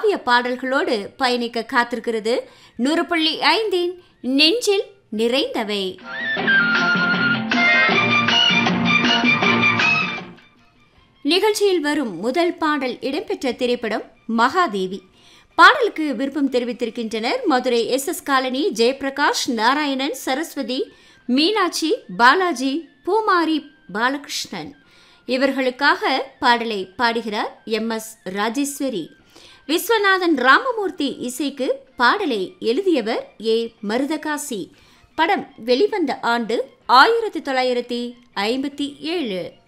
காவிய பாடல்களோடு பயணிக்க காத்திருக்கிறது நூறு புள்ளி ஐந்தின் நெஞ்சில் நிறைந்தவை நிகழ்ச்சியில் வரும் முதல் பாடல் இடம்பெற்ற திரைப்படம் மகாதேவி பாடலுக்கு விருப்பம் தெரிவித்திருக்கின்றனர் Madurai S S colony Jayaprakash Narayanan Saraswathi Meenakshi Balaji Poomari Balakrishnan இவர்களுக்காக பாடலை பாடுகிறார் எம் எஸ் ராஜேஸ்வரி விஸ்வநாதன் ராமமூர்த்தி இசைக்கு பாடலை எழுதியவர் ஏ மருதகாசி படம் வெளிவந்த ஆண்டு ஆயிரத்தி தொள்ளாயிரத்தி ஐம்பத்தி ஏழு